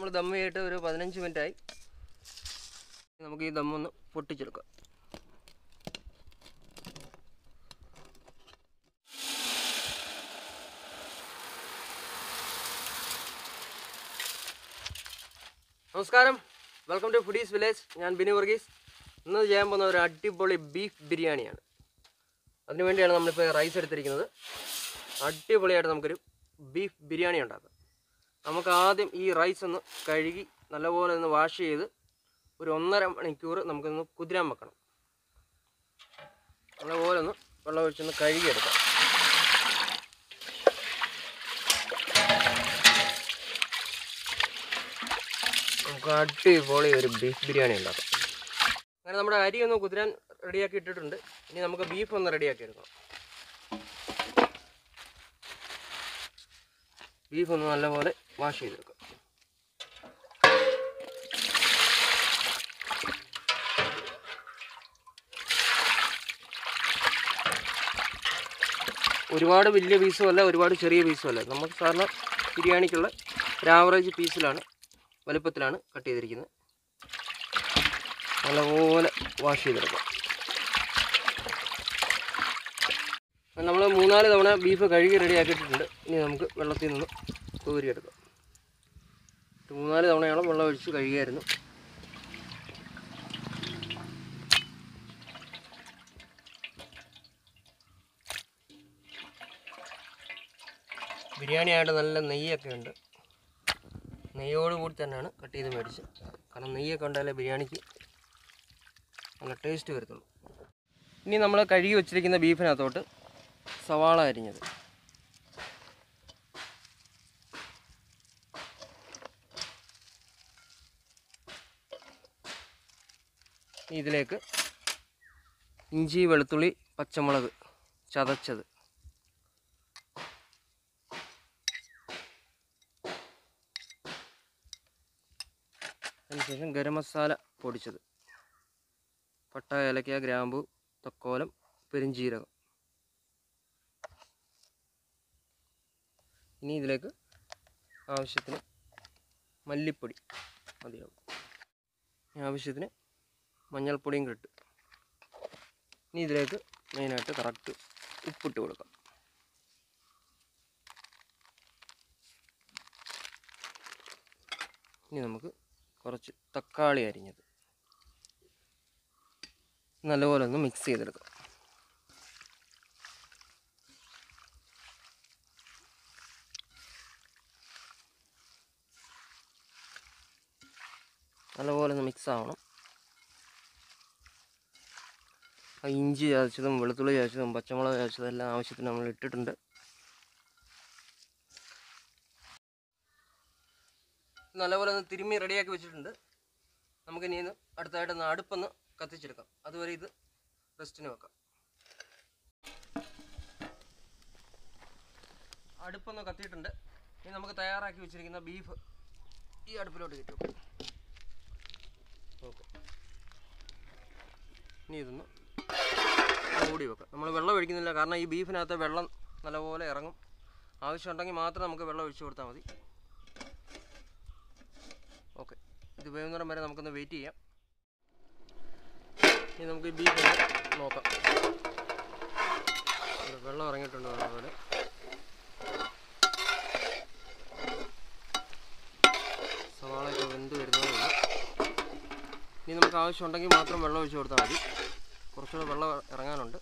നമ്മൾ ദമ്മ് ചെയ്തിട്ട് ഒരു പതിനഞ്ച് മിനിറ്റ് ആയി നമുക്ക് ഈ ദമ്മൊന്ന് പൊട്ടിച്ചെടുക്കാം നമസ്കാരം വെൽക്കം ടു ഫുഡീസ് വില്ലേജ് ഞാൻ ബിനി വർഗീസ് ഇന്ന് ചെയ്യാൻ പോകുന്ന ഒരു അടിപൊളി ബീഫ് ബിരിയാണിയാണ് അതിനു വേണ്ടിയാണ് നമ്മളിപ്പോൾ റൈസ് എടുത്തിരിക്കുന്നത് അടിപൊളിയായിട്ട് നമുക്കൊരു ബീഫ് ബിരിയാണി ഉണ്ടാക്കാം നമുക്ക് ആദ്യം ഈ റൈസ് ഒന്ന് കഴുകി നല്ലപോലെ ഒന്ന് വാഷ് ചെയ്ത് ഒരു ഒന്നര മണിക്കൂർ നമുക്കൊന്ന് കുതിരാൻ വെക്കണം നല്ലപോലെ ഒന്ന് വെള്ളം ഒഴിച്ചൊന്ന് കഴുകിയെടുക്കാം നമുക്ക് അടിപൊളി ഒരു ബീഫ് ബിരിയാണി ഉണ്ടാക്കാം അങ്ങനെ നമ്മുടെ അരി ഒന്ന് കുതിരാൻ റെഡിയാക്കി ഇട്ടിട്ടുണ്ട് ഇനി നമുക്ക് ബീഫ് ഒന്ന് റെഡിയാക്കി എടുക്കണം ബീഫ് ഒന്ന് നല്ലപോലെ വാഷ് ചെയ്തെടുക്കാം ഒരുപാട് വലിയ പീസും അല്ല ഒരുപാട് ചെറിയ പീസും അല്ല നമുക്ക് സാധാരണ ബിരിയാണിക്കുള്ള ഒരു ആവറേജ് പീസിലാണ് വലുപ്പത്തിലാണ് കട്ട് ചെയ്തിരിക്കുന്നത് നല്ലപോലെ വാഷ് ചെയ്തെടുക്കാം നമ്മൾ മൂന്നാല് തവണ ബീഫ് കഴുകി റെഡിയാക്കിയിട്ടുണ്ട് ഇനി നമുക്ക് വെള്ളത്തിൽ നിന്ന് കോരിയെടുക്കാം ഒരു മൂന്നാല് തവണയോളം വെള്ളം ഒഴിച്ച് കഴുകിയായിരുന്നു ബിരിയാണി ആയിട്ട് നല്ല നെയ്യൊക്കെ ഉണ്ട് നെയ്യോട് കൂടി തന്നെയാണ് കട്ട് ചെയ്ത് മേടിച്ചത് കാരണം നെയ്യൊക്കെ ഉണ്ടായാലേ ബിരിയാണിക്ക് നല്ല ടേസ്റ്റ് വരത്തുള്ളൂ ഇനി നമ്മൾ കഴുകി വെച്ചിരിക്കുന്ന ബീഫിനകത്തോട്ട് സവാള അരിഞ്ഞത് ഇനി ഇതിലേക്ക് ഇഞ്ചി വെളുത്തുള്ളി പച്ചമുളക് ചതച്ചത് അതിനുശേഷം ഗരം മസാല പൊടിച്ചത് പട്ട ഏലക്ക ഗ്രാമ്പു തക്കോലം പെരിഞ്ചീരകം ഇനി ഇതിലേക്ക് ആവശ്യത്തിന് മല്ലിപ്പൊടി മതിയാവും ഇനി ആവശ്യത്തിന് മഞ്ഞൾപ്പൊടിയും കിട്ടും ഇനി ഇതിലേക്ക് മെയിനായിട്ട് കറക്റ്റ് ഉപ്പിട്ട് കൊടുക്കാം ഇനി നമുക്ക് കുറച്ച് തക്കാളി അരിഞ്ഞത് നല്ലപോലെ ഒന്ന് മിക്സ് ചെയ്തെടുക്കാം നല്ലപോലെ ഒന്ന് മിക്സ് ആവണം ആ ഇഞ്ചി ചതച്ചതും വെളുത്തുള്ളി ചതച്ചതും പച്ചമുളക് ചതച്ചതും എല്ലാം ആവശ്യത്തിന് നമ്മൾ ഇട്ടിട്ടുണ്ട് നല്ലപോലെ ഒന്ന് തിരുമ്മി റെഡിയാക്കി വെച്ചിട്ടുണ്ട് നമുക്ക് ഇനി അടുത്തായിട്ട് ഒന്ന് അടുപ്പൊന്ന് കത്തിച്ചെടുക്കാം അതുവരെ ഇത് റെസ്റ്റിന് വെക്കാം അടുപ്പൊന്ന് കത്തിയിട്ടുണ്ട് ഇനി നമുക്ക് തയ്യാറാക്കി വെച്ചിരിക്കുന്ന ബീഫ് ഈ അടുപ്പിലോട്ട് കിട്ടും ഓക്കെ ഇനി ഇതൊന്ന് മൂടി വെക്കാം നമ്മൾ വെള്ളം ഒഴിക്കുന്നില്ല കാരണം ഈ ബീഫിനകത്ത് വെള്ളം നല്ലപോലെ ഇറങ്ങും ആവശ്യമുണ്ടെങ്കിൽ മാത്രം നമുക്ക് വെള്ളം ഒഴിച്ചു കൊടുത്താൽ മതി ഓക്കെ ഇത് വേവുന്നിടം വരെ നമുക്കൊന്ന് വെയിറ്റ് ചെയ്യാം ഇനി നമുക്ക് ഈ ബീഫ് ഒന്ന് നോക്കാം ഇവിടെ വെള്ളം ഇറങ്ങിയിട്ടുണ്ട് നല്ലപോലെ സവാളയൊക്കെ വെന്ത് വരുന്നതുകൊണ്ട് ഇനി നമുക്ക് ആവശ്യമുണ്ടെങ്കിൽ മാത്രം വെള്ളം ഒഴിച്ച് കൊടുത്താൽ മതി കുറച്ചുകൂടെ വെള്ളം ഇറങ്ങാനുണ്ട്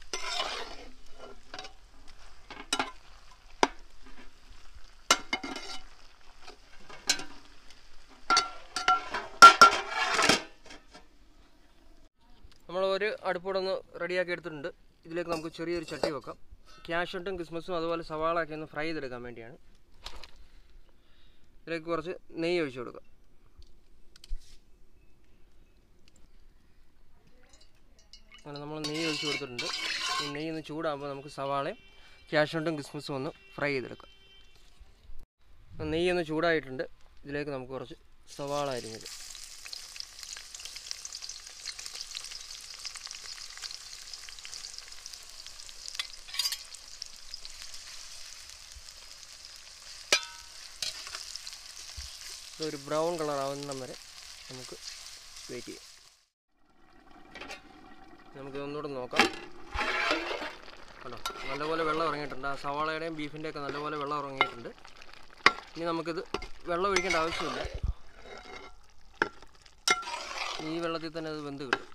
നമ്മൾ ഒരു അടുപ്പോടെ ഒന്ന് റെഡിയാക്കി എടുത്തിട്ടുണ്ട് ഇതിലേക്ക് നമുക്ക് ചെറിയൊരു ചട്ടി വെക്കാം ക്യാഷുണ്ടും ക്രിസ്മസും അതുപോലെ സവാള ഒക്കെ ഒന്ന് ഫ്രൈ ചെയ്തെടുക്കാൻ വേണ്ടിയാണ് ഇതിലേക്ക് കുറച്ച് നെയ്യ് ഒഴിച്ചു കൊടുക്കാം അങ്ങനെ നമ്മൾ നെയ്യ് ഒഴിച്ച് കൊടുത്തിട്ടുണ്ട് ഈ നെയ്യ് ഒന്ന് ചൂടാകുമ്പോൾ നമുക്ക് സവാളയും ക്യാഷുണ്ടും ക്രിസ്മസും ഒന്ന് ഫ്രൈ ചെയ്തെടുക്കാം അപ്പോൾ നെയ്യ് ഒന്ന് ചൂടായിട്ടുണ്ട് ഇതിലേക്ക് നമുക്ക് കുറച്ച് സവാള അരിഞ്ഞത് ഇത് ഒരു ബ്രൗൺ കളർ ആവുന്നിടം വരെ നമുക്ക് വെയിറ്റ് ചെയ്യാം നമുക്ക് ഒന്നുകൂടെ നോക്കാം കണ്ടോ നല്ലപോലെ വെള്ളം ഇറങ്ങിയിട്ടുണ്ട് ആ സവാളയുടെയും ബീഫിൻ്റെ ഒക്കെ നല്ലപോലെ വെള്ളം ഇറങ്ങിയിട്ടുണ്ട് ഇനി നമുക്കിത് വെള്ളം ഒഴിക്കേണ്ട ആവശ്യമില്ല ഈ വെള്ളത്തിൽ തന്നെ അത് വെന്ത് കിട്ടും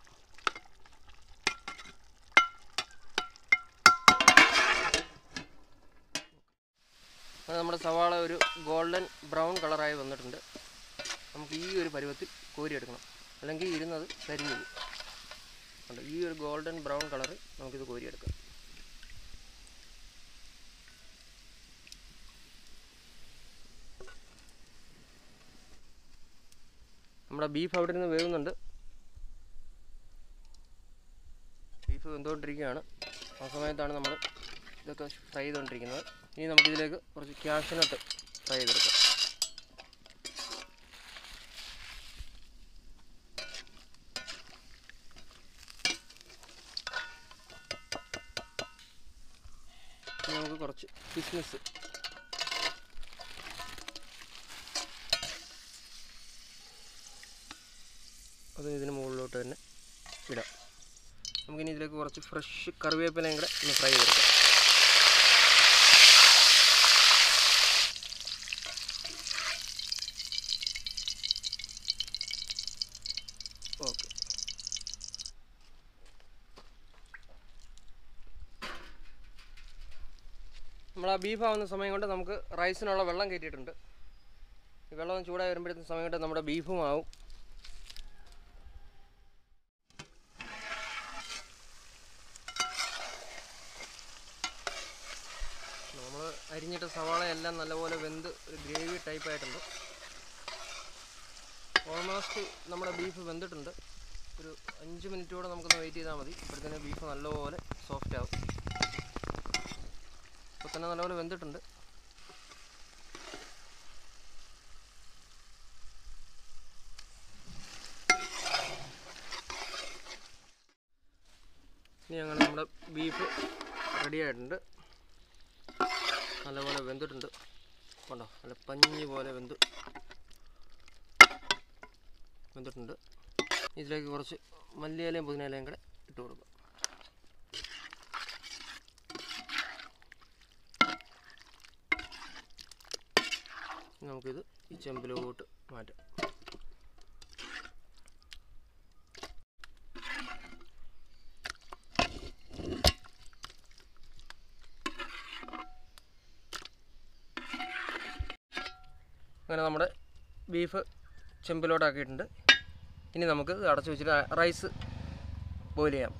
അങ്ങനെ നമ്മുടെ സവാള ഒരു ഗോൾഡൻ ബ്രൗൺ കളറായി വന്നിട്ടുണ്ട് നമുക്ക് ഈ ഒരു പരുവത്തിൽ കോരിയെടുക്കണം അല്ലെങ്കിൽ ഇരുന്നത് കരിഞ്ഞു പോകും കണ്ടോ ഈ ഒരു ഗോൾഡൻ ബ്രൗൺ കളറ് നമുക്കിത് കോരിയെടുക്കാം നമ്മുടെ ബീഫ് അവിടെ നിന്ന് വേവുന്നുണ്ട് ബീഫ് വെന്തുകൊണ്ടിരിക്കുകയാണ് ആ സമയത്താണ് നമ്മൾ ഇതൊക്കെ ഫ്രൈ ചെയ്തുകൊണ്ടിരിക്കുന്നത് ഇനി നമുക്കിതിലേക്ക് കുറച്ച് ക്യാഷ്നട്ട് ഫ്രൈ ചെയ്തെടുക്കാം ഇനി നമുക്ക് കുറച്ച് കിസ്മിസ് അത് ഇതിന് മുകളിലോട്ട് തന്നെ ഇടാം നമുക്കിനി ഇതിലേക്ക് കുറച്ച് ഫ്രഷ് കറിവേപ്പിലയും കൂടെ ഒന്ന് ഫ്രൈ ചെയ്തെടുക്കാം ഓക്കെ നമ്മൾ ആ ബീഫ് ആവുന്ന സമയം കൊണ്ട് നമുക്ക് റൈസിനുള്ള വെള്ളം കയറ്റിയിട്ടുണ്ട് ഈ വെള്ളം ചൂടായി വരുമ്പോഴത്തേക്കും സമയം കൊണ്ട് നമ്മുടെ ബീഫും ആവും നമ്മൾ അരിഞ്ഞിട്ട സവാള എല്ലാം നല്ലപോലെ വെന്ത് ഒരു ഗ്രേവി ടൈപ്പ് ആയിട്ടുണ്ട് ഓൾമോസ്റ്റ് നമ്മുടെ ബീഫ് വെന്തിട്ടുണ്ട് ഒരു അഞ്ച് മിനിറ്റ് കൂടെ നമുക്കൊന്ന് വെയിറ്റ് ചെയ്താൽ മതി ഇപ്പോഴത്തേന് ബീഫ് നല്ലപോലെ സോഫ്റ്റ് ആവും ഇപ്പോൾ തന്നെ നല്ലപോലെ വെന്തിട്ടുണ്ട് ഇനി അങ്ങനെ നമ്മുടെ ബീഫ് റെഡി ആയിട്ടുണ്ട് നല്ലപോലെ വെന്തിട്ടുണ്ട് കണ്ടോ നല്ല പഞ്ഞി പോലെ വെന്ത് വെന്തിട്ടുണ്ട് ഇതിലേക്ക് കുറച്ച് മല്ലിയിലയും പുതിനയിലയും കൂടെ ഇട്ട് കൊടുക്കുക ഇനി നമുക്കിത് ഈ ചെമ്പിലോട്ട് മാറ്റാം അങ്ങനെ നമ്മുടെ ബീഫ് ചെമ്പിലോട്ടാക്കിയിട്ടുണ്ട് ഇനി നമുക്ക് ഇത് അടച്ചു വെച്ചിട്ട് റൈസ് ബോയിൽ ചെയ്യാം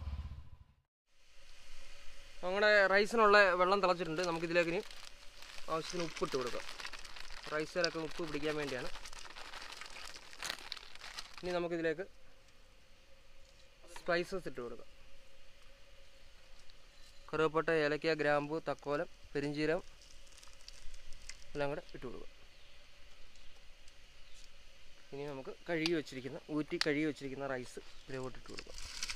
നമ്മുടെ റൈസിനുള്ള വെള്ളം തിളച്ചിട്ടുണ്ട് നമുക്കിതിലേക്ക് ഇനി ആവശ്യത്തിന് ഉപ്പിട്ട് കൊടുക്കാം റൈസിലൊക്കെ ഉപ്പ് പിടിക്കാൻ വേണ്ടിയാണ് ഇനി നമുക്കിതിലേക്ക് സ്പൈസസ് ഇട്ട് കൊടുക്കാം കറുവപ്പട്ട ഏലക്ക ഗ്രാമ്പു തക്കോലം പെരിഞ്ചീരം എല്ലാം കൂടെ ഇട്ട് കൊടുക്കുക ഇനി നമുക്ക് കഴുകി വെച്ചിരിക്കുന്ന ഊറ്റി കഴുകി വെച്ചിരിക്കുന്ന റൈസ് ഇതിലോട്ട് ഇട്ട് കൊടുക്കാം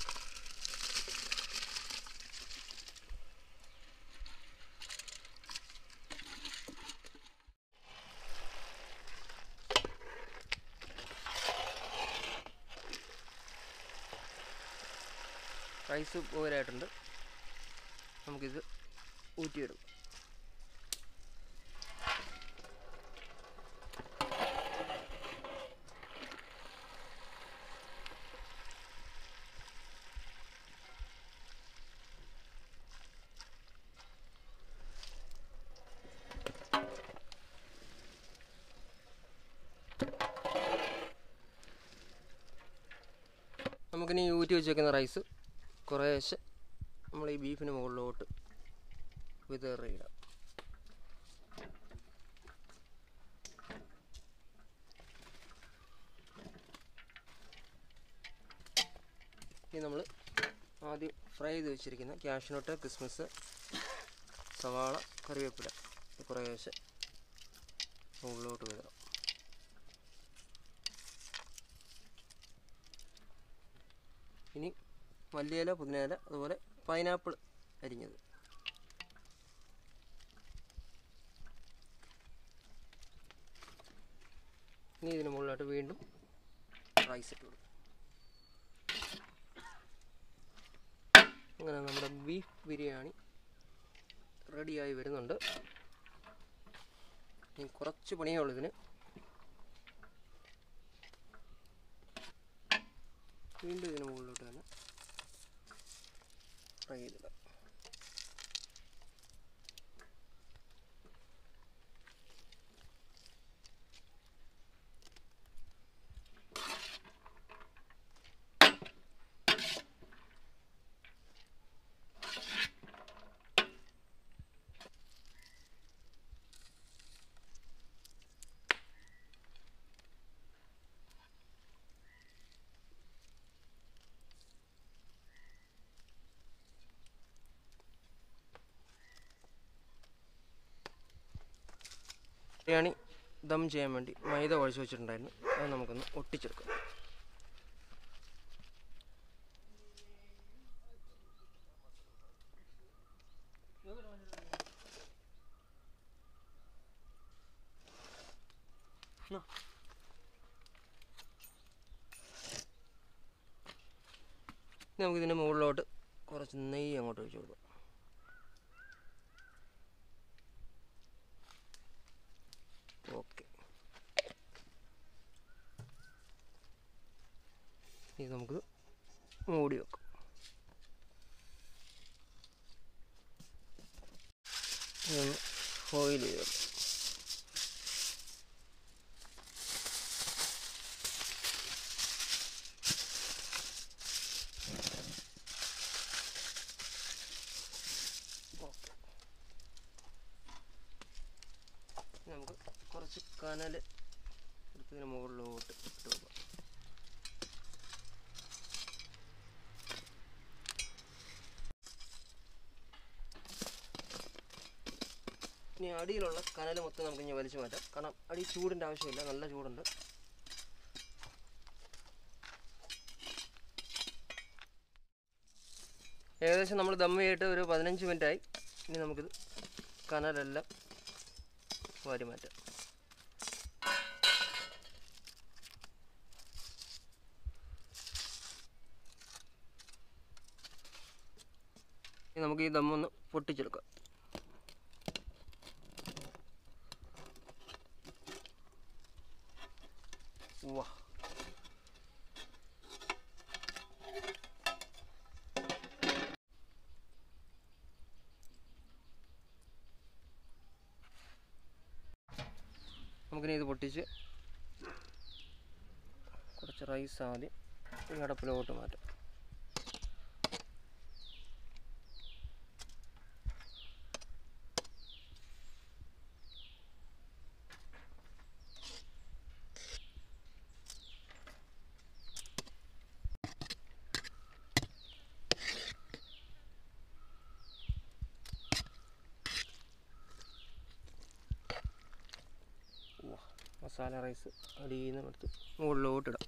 റൈസ് പോരായിട്ടുണ്ട് നമുക്കിത് ഊറ്റിയെടുക്കാം നമുക്കിനി ഊറ്റി വെച്ചേക്കുന്ന റൈസ് കുറേശ്ശെ നമ്മൾ ഈ ബീഫിന് മുകളിലോട്ട് വിതറിയിടാം ഇനി നമ്മൾ ആദ്യം ഫ്രൈ ചെയ്ത് വെച്ചിരിക്കുന്ന ക്യാഷ്നട്ട് ക്രിസ്മസ് സവാള കറിവേപ്പില ഇത് കുറേശ്ശെ മുകളിലോട്ട് വിതറാം ഇനി മല്ലിയില പുതിനയില അതുപോലെ പൈനാപ്പിൾ അരിഞ്ഞത് ഇനി ഇതിന് മുകളിലായിട്ട് വീണ്ടും റൈസ് ഇട്ട് കൊടുക്കും അങ്ങനെ നമ്മുടെ ബീഫ് ബിരിയാണി റെഡിയായി വരുന്നുണ്ട് ഇനി കുറച്ച് പണിയേ ഉള്ളൂ ഇതിന് വീണ്ടും ഇതിന് മുകളിലോട്ട് തന്നെ ഫ്രൈ ചെയ്തിടാം ബിരിയാണി ദം ചെയ്യാൻ വേണ്ടി മൈദ കുഴച്ച് വെച്ചിട്ടുണ്ടായിരുന്നു അത് നമുക്കൊന്ന് ഒട്ടിച്ചെടുക്കാം എന്നാ. ഇനി നമുക്കിതിൻ്റെ മുകളിലോട്ട് കുറച്ച് നെയ്യ് അങ്ങോട്ട് ഒഴിച്ചു കൊടുക്കാം ഓക്കെ ഇത് നമുക്ക് മൂടി വെക്കാം ഇതൊന്ന് ഫോയിൽ ചെയ്ത് വെക്കാം ഓക്കെ നമുക്ക് കുറച്ച് കനൽ എടുത്തതിന് മുകളിലോട്ട് ഇട്ട് വെക്കാം ഇനി അടിയിലുള്ള കനൽ മൊത്തം നമുക്ക് ഇനി വലിച്ചു മാറ്റാം കാരണം അടി ചൂടിൻ്റെ ആവശ്യമില്ല നല്ല ചൂടുണ്ട് ഏകദേശം നമ്മൾ ദമ്മ ചെയ്തിട്ട് ഒരു പതിനഞ്ച് മിനിറ്റ് ആയി ഇനി നമുക്കിത് കനലെല്ലാം വാരി മാറ്റാം ഇനി നമുക്ക് ഈ ദമ്മൊന്ന് പൊട്ടിച്ചെടുക്കാം വാ നമുക്കിനി ഇത് പൊട്ടിച്ച് കുറച്ച് റൈസ് ആദ്യം ഈ അടപ്പിലോട്ട് മാറ്റാം ഉവ്വ. മസാല റൈസ് അടിയിൽ നിന്ന് എടുത്ത് മുകളിലോട്ടിടാം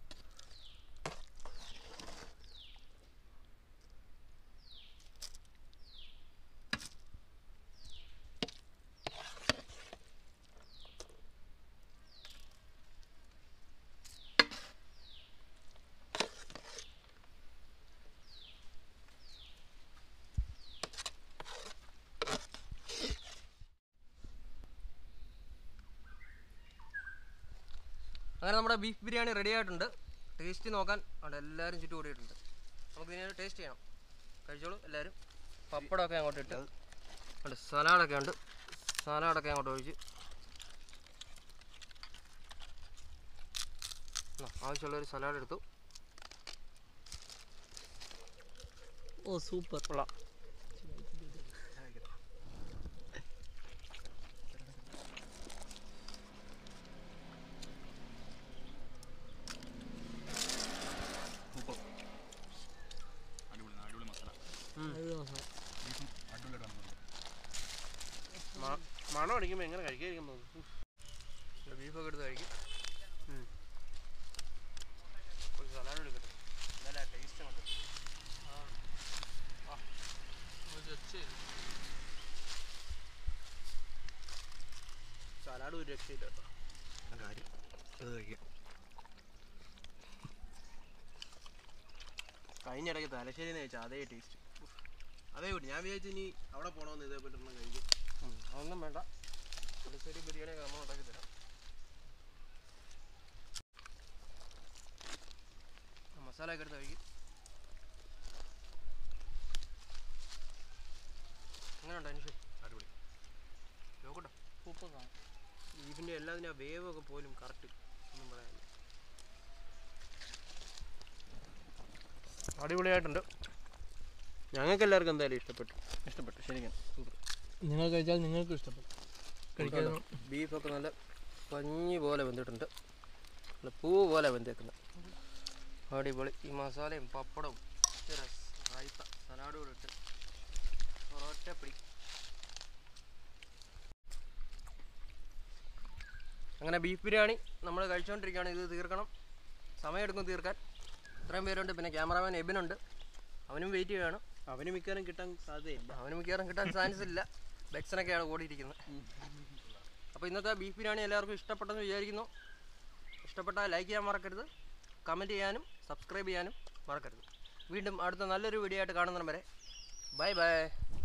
അങ്ങനെ നമ്മുടെ ബീഫ് ബിരിയാണി റെഡി ആയിട്ടുണ്ട് ടേസ്റ്റ് നോക്കാൻ അവിടെ എല്ലാവരും ചുറ്റും കൂടിയിട്ടുണ്ട് നമുക്ക് ഇതിനെ ടേസ്റ്റ് ചെയ്യണം കഴിച്ചോളൂ എല്ലാവരും പപ്പടമൊക്കെ അങ്ങോട്ട് ഇട്ട് ഉണ്ട് സലാഡൊക്കെ ഉണ്ട് സലാഡൊക്കെ അങ്ങോട്ട് ഒഴിച്ച് ആ, ആവശ്യമുള്ള ഒരു സലാഡ് എടുത്തു ഓ സൂപ്പർ കൊള്ളാം അടിപൊളി അടിപൊളി മസാല ബീഫും അടിപൊളിയായിട്ടാണ് മണം അടിക്കുമ്പോൾ എങ്ങനെ കഴിക്കാതിരിക്കും തോന്നുന്നു ബീഫൊക്കെ എടുത്ത് കഴിക്കും ഒരു സലാഡ് എടുക്കട്ടെ നല്ല ടേസ്റ്റ് ഉണ്ട് സലാഡ് ഒരു രക്ഷയില്ല കേട്ടോ കാര്യം അത് കഴിക്കാം കഴിഞ്ഞ ഇടയ്ക്ക് തലശ്ശേരി കഴിച്ചാൽ അതേ ടേസ്റ്റ് അതേ കൂട്ടി ഞാൻ വിചാരിച്ചു ഇനി അവിടെ പോകണമെന്ന് ഇതേപോലെ ഒരെണ്ണം കഴിക്കും അതൊന്നും വേണ്ട പുളിശ്ശേരി ബിരിയാണി നമ്മൾ ഉണ്ടാക്കി തരാം മസാല ഒക്കെ എടുത്ത് കഴിക്കും എങ്ങനെയുണ്ട് അനുഷ് അടിപൊളി നോക്കട്ടെ സൂപ്പർ സാധനം ബീഫിൻ്റെ എല്ലാത്തിനും ആ വേവ് ഒക്കെ പോലും കറക്റ്റ് ഒന്നും പറയാനില്ല അടിപൊളിയായിട്ടുണ്ട് ഞങ്ങൾക്ക് എല്ലാവർക്കും എന്തായാലും ഇഷ്ടപ്പെട്ടു ഇഷ്ടപ്പെട്ടു ശരിക്കും സൂപ്പർ നിങ്ങൾ കഴിച്ചാൽ നിങ്ങൾക്ക് ഇഷ്ടപ്പെട്ടു കഴിക്കാൻ ബീഫൊക്കെ നല്ല പഞ്ഞി പോലെ വെന്തിട്ടുണ്ട് നല്ല പൂ പോലെ വെന്തേക്കുന്നത് അടിപൊളി ഈ മസാലയും പപ്പടവും ഇച്ചിരി രസം, റൈത്ത സലാഡും കൂടെ ഇട്ട് ഒരൊറ്റ പിടി അങ്ങനെ ബീഫ് ബിരിയാണി നമ്മൾ കഴിച്ചുകൊണ്ടിരിക്കുകയാണ് ഇത് തീർക്കണം സമയമെടുക്കും തീർക്കാൻ ഇത്രയും പേരുണ്ട് പിന്നെ ക്യാമറാമാൻ എബിനുണ്ട് അവനും വെയിറ്റ് ചെയ്യുകയാണ് അവന് മിക്കവാറും കിട്ടാൻ സാധ്യതയില്ല അവന് മിക്കവാറും കിട്ടാൻ ചാൻസ് ഇല്ല ബെക്സനൊക്കെയാണ് ഓടിയിരിക്കുന്നത് അപ്പോൾ ഇന്നത്തെ ബീഫ് ബിരിയാണി എല്ലാവർക്കും ഇഷ്ടപ്പെട്ടെന്ന് വിചാരിക്കുന്നു ഇഷ്ടപ്പെട്ടാൽ ലൈക്ക് ചെയ്യാൻ മറക്കരുത് കമൻറ്റ് ചെയ്യാനും സബ്സ്ക്രൈബ് ചെയ്യാനും മറക്കരുത് വീണ്ടും അടുത്ത നല്ലൊരു വീഡിയോ ആയിട്ട് കാണുന്നതിന് വരെ ബൈ ബൈ